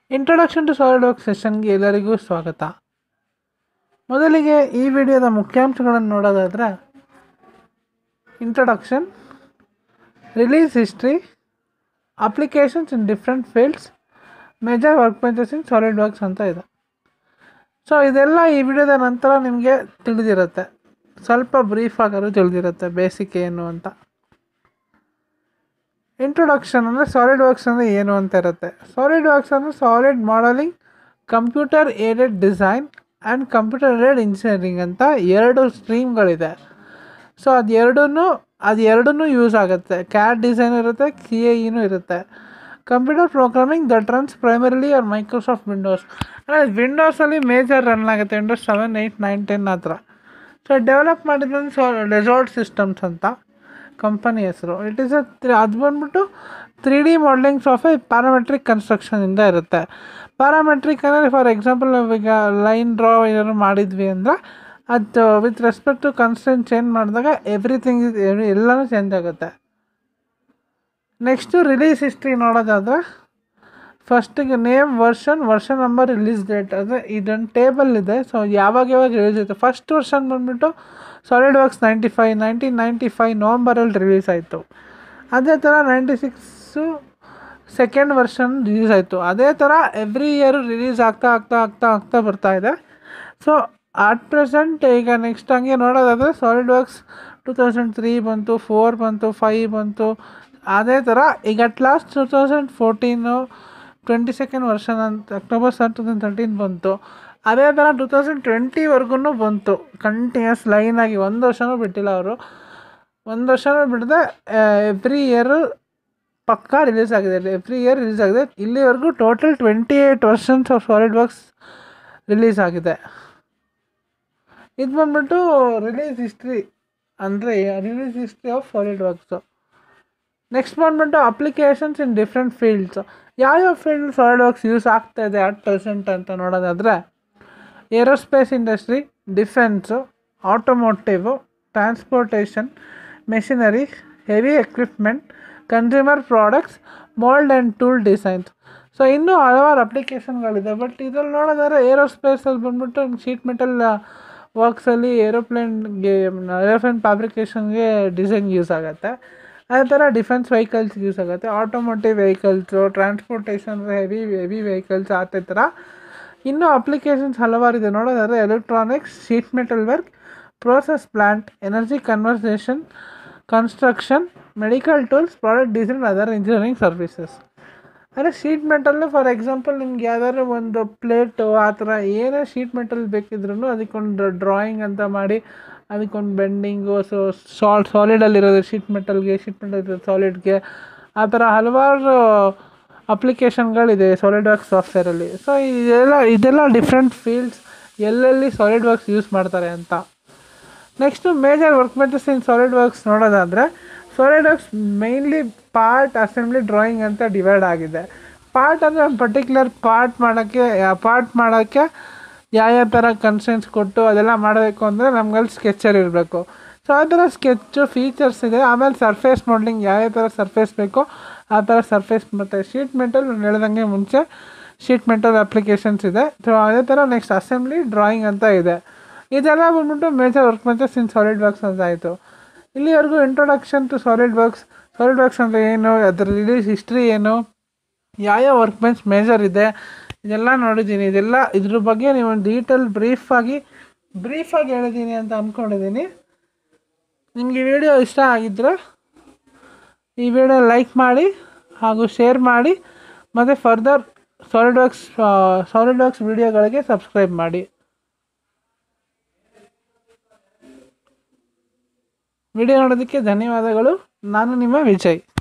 introduction to solid work ಸೆಷನ್ಗೆ ಎಲ್ಲರಿಗೂ ಸ್ವಾಗತ ಮೊದಲಿಗೆ ಈ ವಿಡಿಯೋದ ಮುಖ್ಯಾಂಶಗಳನ್ನು ನೋಡೋದಾದರೆ introduction release history applications in different fields major work benches in solid works ಅಂತ ಇದೆ ಸೊ ಇದೆಲ್ಲ ಈ ವಿಡಿಯೋದ ನಂತರ ನಿಮಗೆ ತಿಳಿದಿರುತ್ತೆ ಸ್ವಲ್ಪ ಬ್ರೀಫ್ ಆಗಾದ್ರೂ ತಿಳಿದಿರುತ್ತೆ ಬೇಸಿಕ್ ಏನು ಅಂತ ಇಂಟ್ರೊಡಕ್ಷನ್ ಅಂದರೆ ಸಾಲಿಡ್ ವರ್ಕ್ಸ್ ಅಂದರೆ ಏನು ಅಂತ ಇರುತ್ತೆ ಸಾಲಿಡ್ ವರ್ಕ್ಸ್ ಅಂದರೆ solid modelling computer aided design and computer aided engineering ಅಂತ ಎರಡು ಸ್ಟ್ರೀಮ್ಗಳಿದೆ ಸೊ ಅದು ಎರಡೂ ಅದು ಎರಡೂ ಯೂಸ್ ಆಗುತ್ತೆ ಕ್ಯಾಡ್ ಡಿಸೈನ್ ಇರುತ್ತೆ ಸಿ ಎ ಇನೂ ಇರುತ್ತೆ computer programming that runs primarily are Microsoft Windows ಅಂದರೆ ವಿಂಡೋಸಲ್ಲಿ ಮೇಜರ್ ರನ್ ಆಗುತ್ತೆ Windows seven eight nine ten ಆ ಥರ ಸೊ ಡೆವಲಪ್ ಮಾಡಿದ್ದು ಸೊ ರೆಸಾರ್ಟ್ ಸಿಸ್ಟಮ್ಸ್ ಅಂತ ಕಂಪನಿ ಹೆಸರು ಇಟ್ ಈಸ್ ಅ ಅದು ಬಂದ್ಬಿಟ್ಟು three D modellings of a parametric ಕನ್ಸ್ಟ್ರಕ್ಷನಿಂದ ಇರುತ್ತೆ ಪ್ಯಾರಾಮೆಟ್ರಿಕ್ ಅಂದರೆ ಫಾರ್ ಎಕ್ಸಾಂಪಲ್ ನಾವೀಗ ಲೈನ್ ಡ್ರಾ ಏನಾದ್ರು ಮಾಡಿದ್ವಿ ಅಂದರೆ ಅದು with respect to constant change ಮಾಡಿದಾಗ ಎವ್ರಿಥಿಂಗ್ ಇಸ್ ಎಲ್ಲನೂ ಚೇಂಜ್ ಆಗುತ್ತೆ ನೆಕ್ಸ್ಟು ರಿಲೀಸ್ ಹಿಸ್ಟ್ರಿ ನೋಡೋದಾದರೆ ಫಸ್ಟಿಗೆ name version version number release date ಅಂದರೆ ಇದೊಂದು ಟೇಬಲ್ ಇದೆ ಸೊ ಯಾವಾಗ ಯಾವಾಗ ರಿಲೀಸ್ ಆಯಿತು ಫಸ್ಟ್ ವರ್ಷನ್ ಬಂದ್ಬಿಟ್ಟು solid works ninety five nineteen ninety five ನವಂಬರಲ್ಲಿ ರಿಲೀಸ್ ಆಯಿತು ಅದೇ ಥರ ninety six second version release ಆಯಿತು ಅದೇ ಥರ ಎವ್ರಿ ಇಯರ್ ರಿಲೀಸ್ ಆಗ್ತಾ ಆಗ್ತಾ ಆಗ್ತಾ ಆಗ್ತಾ ಬರ್ತಾ ಇದೆ ಸೊ ಅಟ್ ಪ್ರೆಸೆಂಟ್ ಈಗ ನೆಕ್ಸ್ಟ್ ಹಂಗೆ ನೋಡೋದಾದರೆ solid works two thousand three ಬಂತು ಫೋರ್ ಬಂತು ಫೈವ್ ಬಂತು ಅದೇ ಥರ ಈಗ at last two thousand fourteen twenty second version ಅಂತ October sir two thousand thirteen ಬಂತು ಅದೇ ಥರ ಟೂ ತೌಸಂಡ್ ಟ್ವೆಂಟಿವರೆಗೂ ಬಂತು ಕಂಟಿನ್ಯೂಸ್ ಲೈನಾಗಿ ಒಂದು ವರ್ಷನೂ ಬಿಟ್ಟಿಲ್ಲ ಅವರು ಒಂದು ವರ್ಷನೂ ಬಿಡದೆ ಎವ್ರಿ ಇಯರು ಪಕ್ಕಾ ರಿಲೀಸ್ ಆಗಿದೆ ಎವ್ರಿ ಇಯರ್ ರಿಲೀಸ್ ಆಗಿದೆ ಇಲ್ಲಿವರೆಗೂ total twenty eight versions of solid works release ಆಗಿದೆ ಇದು ಬಂದ್ಬಿಟ್ಟು ರಿಲೀಸ್ ಹಿಸ್ಟ್ರಿ ಅಂದರೆ release history of solid works next ಬಂದ್ಬಿಟ್ಟು ಅಪ್ಲಿಕೇಶನ್ಸ್ ಇನ್ ಡಿಫ್ರೆಂಟ್ ಫೀಲ್ಡ್ಸು ಯಾವ್ಯಾವ ಫೀಲ್ಡ್ ಸಾಲಿಡ್ ವರ್ಕ್ಸ್ ಯೂಸ್ ಆಗ್ತಾ ಇದೆ ಅಟ್ ಪ್ರೆಸೆಂಟ್ ಅಂತ ನೋಡೋದಾದರೆ aerospace industry defence automotive transportation machinery heavy equipment consumer products mould and tool designs so ಇನ್ನೂ ಹಲವಾರು ಅಪ್ಲಿಕೇಶನ್ಗಳಿದೆ but ಇದ್ರಲ್ಲಿ ನೋಡೋದಾದ್ರೆ ಏರೋಸ್ಪೇಸಲ್ಲಿ ಬಂದ್ಬಿಟ್ಟು ಶೀಟ್ ಮೆಟಲ್ ವರ್ಕ್ಸಲ್ಲಿ ಏರೋಪ್ಲೇನ್ಗೆ ಏರೋಪ್ಲೇನ್ ಫ್ಯಾಬ್ರಿಕೇಷನ್ಗೆ ಡಿಸೈನ್ ಯೂಸ್ ಆಗುತ್ತೆ ಅದೇ ಥರ ಡಿಫೆನ್ಸ್ ವೆಹಿಕಲ್ಸ್ ಯೂಸ್ ಆಗುತ್ತೆ automotive vehicles transportation heavy heavy vehicles ಆ ಥರ ಇನ್ನೂ ಅಪ್ಲಿಕೇಶನ್ಸ್ ಹಲವಾರಿದೆ ನೋಡೋದಾದ್ರೆ electronics sheet metal work process plant energy conversation construction medical tools product design other engineering services ಅಂದರೆ ಶೀಟ್ ಮೆಟಲ್ಲು ಫಾರ್ ಎಕ್ಸಾಂಪಲ್ ನಿಮ್ಗೆ ಯಾವ್ದಾದ್ರು ಒಂದು ಪ್ಲೇಟು ಆ ಥರ ಏನೇ ಶೀಟ್ ಮೆಟಲ್ ಬೇಕಿದ್ರೂ ಅದಕ್ಕೊಂದು ಡ್ರಾಯಿಂಗ್ ಅಂತ ಮಾಡಿ ಅದಕ್ಕೊಂದು ಬೆಂಡಿಂಗು ಸೊ ಸಾಲ್ ಸಾಲಿಡಲ್ಲಿರೋದು ಶೀಟ್ ಮೆಟಲ್ಗೆ ಶೀಟ್ ಮೆಟಲ್ ಇರೋದು ಸಾಲಿಡ್ಗೆ ಆ ಥರ ಹಲವಾರು ಅಪ್ಲಿಕೇಶನ್ಗಳಿದೆ ಸಾಲಿಡ್ ವರ್ಕ್ಸ್ ಸಾಫ್ಟ್ವೇರಲ್ಲಿ ಸೊ ಇದೆಲ್ಲ ಇದೆಲ್ಲ ಡಿಫ್ರೆಂಟ್ ಫೀಲ್ಡ್ಸ್ ಎಲ್ಲೆಲ್ಲಿ ಸಾಲಿಡ್ ವರ್ಕ್ಸ್ ಯೂಸ್ ಮಾಡ್ತಾರೆ ಅಂತ next major work methods in solid works ನೋಡೋದಾದರೆ solid works mainly part assembly drawing ಅಂತ ಡಿವೈಡ್ ಆಗಿದೆ ಪಾರ್ಟ್ ಅಂದರೆ ಒಂದು ಪರ್ಟಿಕ್ಯುಲರ್ ಪಾರ್ಟ್ ಮಾಡೋಕ್ಕೆ ಪಾರ್ಟ್ ಮಾಡೋಕ್ಕೆ ಯಾವ್ಯಾವ ಥರ ಕನ್ಸೆನ್ಸ್ ಕೊಟ್ಟು ಅದೆಲ್ಲ ಮಾಡಬೇಕು ಅಂದರೆ ನಮ್ಗಲ್ಲಿ ಸ್ಕೆಚಲ್ಲಿ ಇರಬೇಕು ಸೊ ಆ ಥರ ಸ್ಕೆಚ್ಚು ಫೀಚರ್ಸ್ ಇದೆ ಆಮೇಲೆ ಸರ್ಫೇಸ್ ಮಾಡಲಿಂಗ್ ಯಾವ್ಯಾವ ಥರ ಸರ್ಫೇಸ್ ಬೇಕೋ ಆ ಥರ ಸರ್ಫೇಸ್ ಮತ್ತು ಶೀಟ್ ಮೆಟಲ್ ನಾನು ಹೇಳ್ದಂಗೆ ಮುಂಚೆ ಶೀಟ್ ಮೆಟಲ್ ಅಪ್ಲಿಕೇಶನ್ಸ್ ಇದೆ ಸೊ ಅದೇ ಥರ ನೆಕ್ಸ್ಟ್ ಅಸೆಂಬ್ಲಿ ಡ್ರಾಯಿಂಗ್ ಅಂತ ಇದೆ ಇದೆಲ್ಲ ಬಂದ್ಬಿಟ್ಟು major work methods in solid works ಅಂತ ಆಯಿತು ಇಲ್ಲಿವರೆಗೂ introduction to solid works solid works ಅಂದರೆ ಏನು ಅದರ ರಿಲೀಸ್ ಹಿಸ್ಟ್ರಿ ಏನು ಯಾವ್ಯಾವ ವರ್ಕ್ ಬೆಂಚ್ ಮೇಜರ್ ಇದೆ ಇದೆಲ್ಲ ನೋಡಿದ್ದೀನಿ ಇದೆಲ್ಲ ಇದ್ರ ಬಗ್ಗೆ ನೀವು ಡೀಟೇಲ್ ಬ್ರೀಫಾಗಿ ಬ್ರೀಫಾಗಿ ಹೇಳಿದ್ದೀನಿ ಅಂತ ಅಂದ್ಕೊಂಡಿದ್ದೀನಿ ನಿಮಗೆ ಈ ವಿಡಿಯೋ ಇಷ್ಟ ಆಗಿದ್ದರೆ ಈ ವಿಡಿಯೋ ಲೈಕ್ ಮಾಡಿ ಹಾಗೂ ಶೇರ್ ಮಾಡಿ ಮತ್ತು further solid works solid works ವಿಡಿಯೋಗಳಿಗೆ ಸಬ್ಸ್ಕ್ರೈಬ್ ಮಾಡಿ ವಿಡಿಯೋ ನೋಡೋದಕ್ಕೆ ಧನ್ಯವಾದಗಳು ನಾನು ನಿಮ್ಮ ವಿಜಯ್